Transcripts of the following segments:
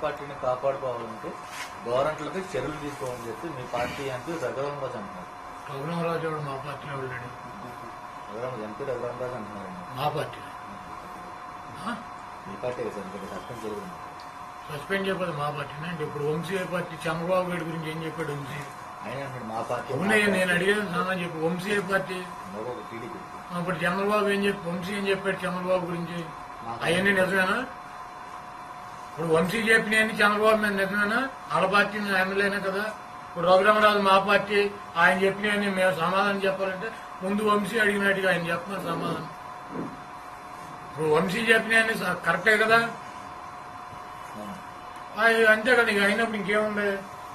పార్టీని కాపాడుకోవాలంటే గవర్నమెంట్లపై చర్యలు తీసుకోవాలని చెప్పి మీ పార్టీ ఎంపీ రఘురామరాజు అంటున్నారు రఘురామరాజు వాడు మా పార్టీలో వెళ్ళాడు రఘురామ ఎంపీ రఘురామరాజు అంటున్నారు మా పార్టీ మీ పార్టీ కదా సార్ ఇంకా సస్పెండ్ జరిగింది సస్పెండ్ చేయకపోతే మా పార్టీనే అంటే ఇప్పుడు వంశీ ఏ పార్టీ చంద్రబాబు గారి గురించి ఏం చెప్పాడు వంశీ ఆయన అంటున్నాడు మా పార్టీ అవునయ్య నేను అడిగాను సామాన్ చెప్పి వంశీ ఏ పార్టీ మరొక టీడీపీ అప్పుడు చంద్రబాబు ఏం చెప్పి వంశీ ఏం చెప్పాడు చంద్రబాబు గురించి అవన్నీ నిజమేనా ఇప్పుడు వంశీ చెప్పినవన్నీ చంద్రబాబు మీద నిజమేనా వాళ్ళ పార్టీ ఎమ్మెల్యేనే కదా ఇప్పుడు రఘురామరాజు మా పార్టీ ఆయన చెప్పినవన్నీ మేము సమాధానం చెప్పాలంటే ముందు వంశీ అడిగినట్టుగా ఆయన చెప్పిన సమాధానం ఇప్పుడు వంశీ చెప్పినవన్నీ స- కరెక్టే కదా అవును. అవి అంతే కదా ఇక అయినప్పుడు ఇంకేముంది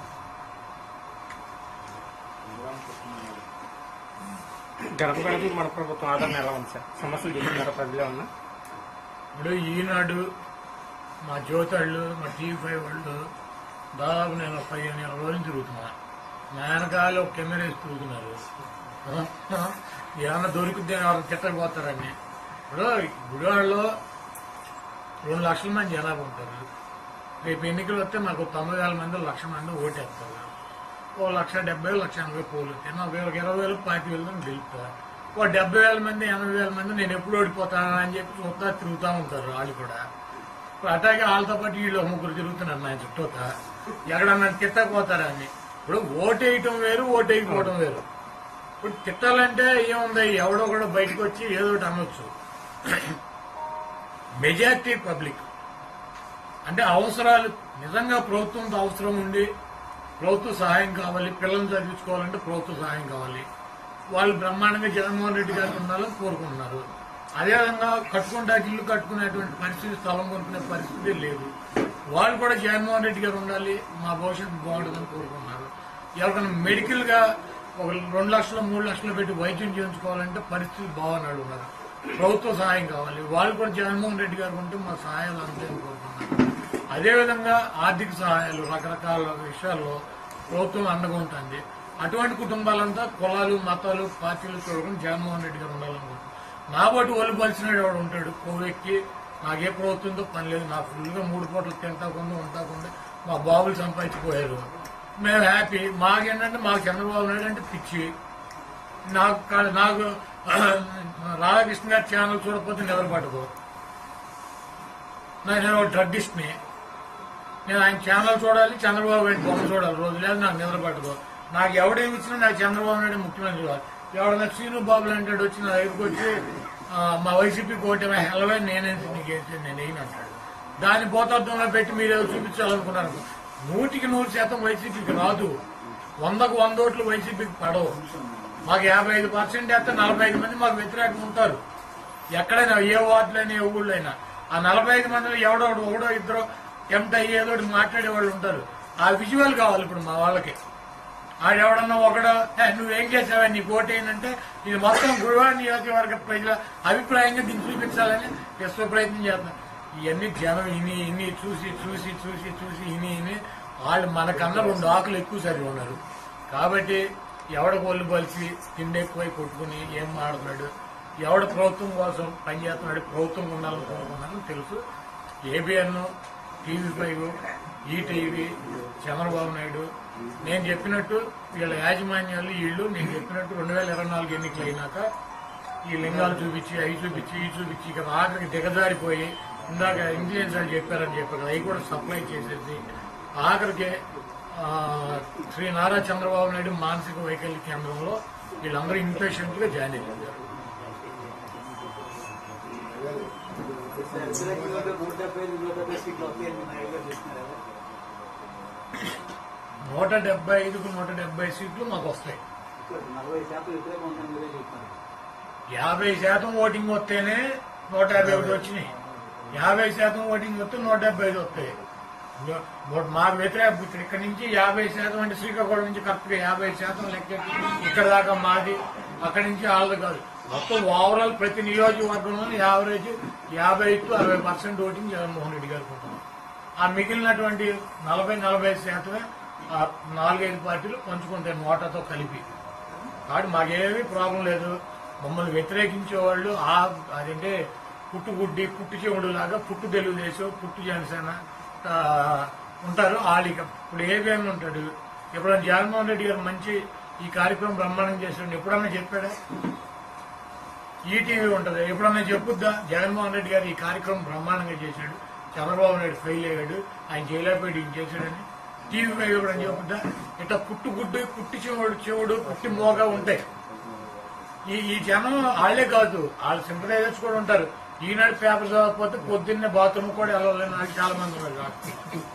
గడప గడప మన ప్రభుత్వం ఆదరణ ఎలా ఉంది సార్ సమస్యలు చెప్తున్నారా ప్రజలే ఉన్నా ఇప్పుడు ఈనాడు మా జ్యోతాళ్ళు మా టీవీ ఫైవ్ వాళ్ళు దాదాపు నేను ఒక పదిహేను ఇరవై రోజులు తిరుగుతున్నా నా వెనకాల ఒక కెమెరా వేసి తిరుగుతున్నారు ఏమన్నా దొరికితే ఎవరు తిట్టకపోతారని ఇప్పుడు గుడివాడలో రెండు లక్షల మంది జనాభా ఉంటారు రేపు ఎన్నికలు వస్తే మాకు తొంభై వేల మంది లక్ష మంది ఓటేస్తారు ఓ లక్ష డెబ్బై లక్ష ఎనభై పోలు వస్తాయి నాకు వీళ్ళకి ఇరవై వేలు పాతి వేలు గెలుపుతా ఓ డెబ్బై వేల మంది ఎనభై వేల మంది నేను ఎప్పుడు ఓడిపోతానా అని చెప్పి చూస్తా తిరుగుతూ ఉంటారు వాళ్ళు కూడా ఇప్పుడు అట్లాగే వాళ్ళతో పాటు వీళ్ళు ఒక ముగ్గురు తిరుగుతున్నారు నా చుట్టూత ఎక్కడన్నా తిట్టకపోతారని ఇప్పుడు ఓటేయటం వేరు ఓటేయకపోవటం వేరు ఇప్పుడు తిట్టాలంటే ఏముంది ఎవడో కూడా బయటకు వచ్చి ఏదో ఒకటి అనొచ్చు మెజారిటీ పబ్లిక్ అంటే అవసరాలు నిజంగా ప్రభుత్వంతో అవసరం ఉండి ప్రభుత్వ సహాయం కావాలి పిల్లల్ని చదివించుకోవాలంటే ప్రభుత్వ సహాయం కావాలి వాళ్ళు బ్రహ్మాండంగా జగన్మోహన్ రెడ్డి గారికి ఉండాలని కోరుకుంటున్నారు అదేవిధంగా కట్టుకుంటా ఇల్లు కట్టుకునేటువంటి పరిస్థితి స్థలం కొనుక్కునే పరిస్థితి లేదు వాళ్ళు కూడా జగన్మోహన్ రెడ్డి గారు ఉండాలి మా భవిష్యత్తు బాగుంటుందని కోరుకుంటున్నారు ఎవరికైనా మెడికల్ గా ఒక రెండు లక్షలు మూడు లక్షలు పెట్టి వైద్యం చేయించుకోవాలంటే పరిస్థితి బాగున్నాడు ఉన్నారు ప్రభుత్వ సహాయం కావాలి వాళ్ళు కూడా జగన్మోహన్ రెడ్డి గారు ఉంటే మా సహాయాలు అంతాయని కోరుకుంటున్నారు అదేవిధంగా ఆర్థిక సహాయాలు రకరకాల విషయాల్లో ప్రభుత్వం అండగా ఉంటుంది అటువంటి కుటుంబాలంతా కులాలు మతాలు పార్టీలు చూడకుండా జగన్మోహన్ రెడ్డి గారు ఉండాలనుకుంటున్నారు నా బట్టి ఒళ్ళు పలిచినాడు ఎవడు ఉంటాడు కొవ్వెక్కి నాకే ప్రభుత్వంతో పని లేదు నా ఫుల్గా మూడు పూటలు తింటాకుండా ఉంటాకుండా మా బాబులు సంపాదించిపోయారు మేము హ్యాపీ మాకేంటంటే మాకు చంద్రబాబు నాయుడు అంటే పిచ్చి నాకు కా- నాకు రాధాకృష్ణ గారి ఛానల్ చూడకపోతే నిద్ర పట్టుకో నేను ఒక డ్రగ్గిస్ట్ని నేను ఆయన ఛానల్ చూడాలి చంద్రబాబు నాయుడు బొమ్మ చూడాలి రోజు లేదు నాకు నిద్ర పట్టుకో నాకు ఎవడేమి ఇచ్చినా నాకు చంద్రబాబు నాయుడు ముఖ్యమంత్రి కావాలి ఎవడన్నా శ్రీను బాబు లాంటి వచ్చి నా దగ్గరికి వచ్చి ఆ, మా వైసీపీ కోటమే హెలవే నేనే నీకేసి నేను వేయను అంటాడు దాని పోతార్థంలో పెట్టి మీరు ఏదో చూపించాలనుకున్నారు నూటికి నూరు శాతం వైసీపీకి రాదు వందకు వంద ఓట్లు వైసీపీకి పడవు మాకు యాభై ఐదు పర్సెంట్ వేస్తే నలభై ఐదు మంది మాకు వ్యతిరేకంగా ఉంటారు ఎక్కడైనా ఏ వార్డులైనా ఏ ఊళ్ళైనా ఆ నలభై ఐదు మందిలో ఎవడో ఒకడు ఒకడో ఇద్దరు ఎంత అయ్యేదో ఒకటి మాట్లాడే వాళ్ళు ఉంటారు ఆ విజువల్ కావాలి ఇప్పుడు మా వాళ్ళకి ఆడెవడన్నా ఒకడు "ఏ, నువ్వేం చేసావా నీ ఓటేనంటే ఇది మొత్తం గురువాడ నియోజకవర్గ ప్రజల అభిప్రాయంగా దీన్ని చూపించాలని విశ్వ ప్రయత్నం చేస్తాం ఇవన్నీ జనం ఇని ఇని చూసి చూసి చూసి చూసి ఇని ఇని వాళ్ళు మనకన్నా రెండు ఆకులు ఎక్కువ సరి ఉన్నారు కాబట్టి ఎవడ కొల్లు పలిచి తిండి ఎక్కువై కొట్టుకుని ఏం మాడుతున్నాడు ఎవడ ప్రభుత్వం కోసం పనిచేస్తున్నాడు ప్రభుత్వం ఉండాలని కోరుకున్నాను తెలుసు ABN TV five ETV Chandrababu Naidu నేను చెప్పినట్టు వీళ్ళ యాజమాన్యాలు వీళ్ళు నేను చెప్పినట్టు రెండు వేల ఇరవై నాలుగు ఎన్నికలు అయినాక ఈ లింగాలు చూపించి అవి చూపించి ఇవి చూపించి ఇక ఆఖరికి దిగజారిపోయి ఇందాక ఇంగ్లీష్ వాళ్ళు చెప్పారని చెప్పారు కదా, అవి కూడా సప్లై చేసేసి ఆఖరికి ఆ, శ్రీ నారా చంద్రబాబు నాయుడు మానసిక వైకల్య కేంద్రంలో వీళ్ళందరూ ఇన్పేషెంట్ గా జాయిన్ అయిపోయారు నూట డెబ్బై ఐదుకు నూట డెబ్బై సీట్లు మాకు వస్తాయి యాభై శాతం ఓటింగ్ వస్తేనే నూట యాభై ఒకటి వచ్చినాయి యాభై శాతం ఓటింగ్ వస్తే నూట డెబ్బై ఐదు వస్తాయి నూ- మాకు వ్యతిరేక ఇప్పుడు ఇక్కడ నుంచి యాభై శాతం అంటే శ్రీకాకుళం నుంచి కరెక్ట్ గా యాభై శాతం లెక్క ఇక్కడ దాకా మాది అక్కడి నుంచి వాళ్ళది కాదు మొత్తం ఓవరాల్ ప్రతి నియోజకవర్గంలో యావరేజ్ యాభై టు అరవై పర్సెంట్ ఓటింగ్ జగన్మోహన్ రెడ్డి గారికి ఉంటుంది ఆ మిగిలినటువంటి నలభై నలభై శాతమే ఆ నాలుగైదు పార్టీలు పంచుకుంటాయి నోటాతో కలిపి కాబట్టి మాకేమీ ప్రాబ్లం లేదు మమ్మల్ని వ్యతిరేకించే వాళ్ళు ఆ అదంటే పుట్టు గుడ్డి పుట్టు చెవుడు లాగా పుట్టు తెలుగుదేశం పుట్టు జనసేన ఆ, ఉంటారు ఆలిక ఇప్పుడు ఏబిఎన్ ఉంటాడు ఎప్పుడైనా జగన్మోహన్ రెడ్డి గారు మంచి ఈ కార్యక్రమం బ్రహ్మాండం చేసాడు ఎప్పుడన్నా చెప్పాడా ఈటీవీ ఉంటది ఎప్పుడన్నా చెప్పుద్దా జగన్మోహన్ రెడ్డి గారు ఈ కార్యక్రమం బ్రహ్మాండంగా చేశాడు చంద్రబాబు నాయుడు ఫెయిల్ అయ్యాడు ఆయన చేయలేకపోయాడు ఇది చేశాడని టీవీ ఫైవ్ ఎప్పుడన్నా చెప్పుద్దా ఇట్లా పుట్టు గుడ్డు పుట్టి చెవుడు చెవుడు పుట్టి మోగా ఉంటాయి ఈ ఈ జనం వాళ్ళే కాదు వాళ్ళ సింపదైజర్స్ కూడా ఉంటారు ఈనాడు పేపర్ చదవకపోతే పొద్దున్నే బాత్రూమ్ కూడా వెళ్ళలేని వాళ్ళు చాలా మంది ఉన్నారు కాబట్టి.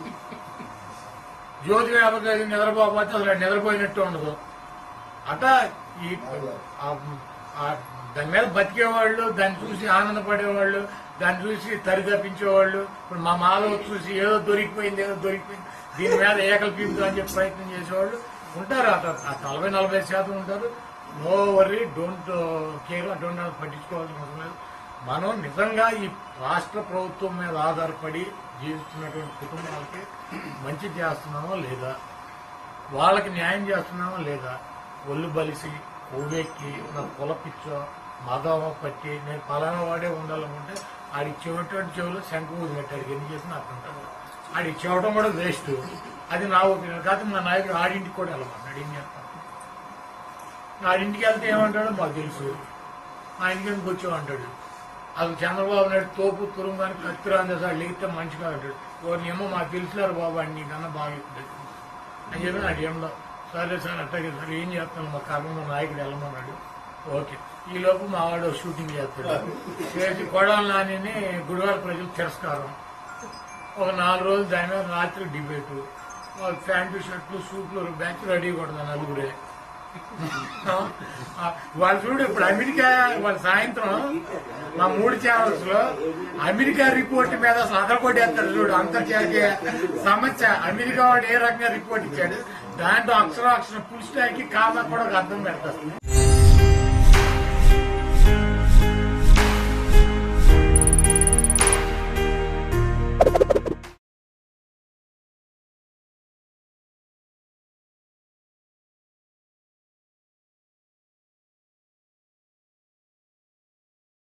జ్యోతి పేపర్ చదివి నిద్రపోకపోతే అసలు నిద్రపోయినట్టు ఉండదు అట్లా ఈ ఆ- ఆ దాని మీద బతికేవాళ్ళు దాన్ని చూసి ఆనందపడేవాళ్ళు దాన్ని చూసి తరి తప్పించేవాళ్ళు ఇప్పుడు మా మాలో చూసి ఏదో దొరికిపోయింది ఏదో దొరికిపోయింది దీని మీద ఏకలు పీపులు అని చెప్పి ప్రయత్నం చేసేవాళ్ళు ఉంటారు అట్లా ఆ నలభై నలభై శాతం ఉంటారు no worry don't care don't పట్టించుకోవాల్సిన అవసరం లేదు మనం నిజంగా ఈ రాష్ట్ర ప్రభుత్వం మీద ఆధారపడి జీవిస్తున్నటువంటి కుటుంబాలకి మంచి చేస్తున్నామో లేదా వాళ్ళకి న్యాయం చేస్తున్నామా లేదా ఒళ్ళు బలిసి ఊవేక్కి నా కులపిచ్చో మదమో పట్టి నేను పలానా వాడే ఉండాలనుకుంటే ఆడి చెవిటువంటి చెవులు శంకు ఊదినట్టు ఎన్ని చేసినా అర్థం కాదు ఆడి చెవటం కూడా వేస్ట్ అది నా ఒపీనియన్ కాదు మా నాయకుడు ఆడింటికి కూడా వెళ్ళమన్నాడు ఏం చేస్తాం ఆడింటికి వెళ్తే ఏమంటాడో మాకు తెలుసు ఆ ఇంటికి ఎందుకు వచ్చావు అంటాడు అసలు చంద్రబాబు నాయుడు తోపు తురుంగాని కత్తిరా అందేసాడు లేకపోతే మంచిగా అంటాడు ఓ ఏమో మాకు తెలుసులేరు బాబు అని నీకన్నా బాగా ఎక్కుతుంది అని చెప్పి నాకు ఏంలో సరే సార్ అట్టాగే సార్ ఏం చేస్తాను మా కర్మ నాయకుడు వెళ్ళమన్నాడు ఓకే ఈ లోపు మా వాడు షూటింగ్ చేస్తాడు చేసి కొడాల నానిని గుడివాడ ప్రజలు తిరస్కారం ఒక నాలుగు రోజులు దాని మీద రాత్రి డిబేటు వాళ్ళ ప్యాంటు షర్ట్లు సూట్లు బ్యాచ్ రెడీ కొడతా నలుగురే ఆ, వాళ్ళు చూడు ఇప్పుడు అమెరికా వాళ్ళ సాయంత్రం మా మూడు ఛానల్స్ లో అమెరికా రిపోర్ట్ మీద అసలు అదరకొట్టేస్తారు చూడు అంతర్జాతీయ సమస్య అమెరికా వాడు ఏ రకంగా రిపోర్ట్ ఇచ్చాడు దాంట్లో అక్షరం అక్షరం పుల్ స్టాక్ కామా కూడా ఒక అర్థం పెడతారు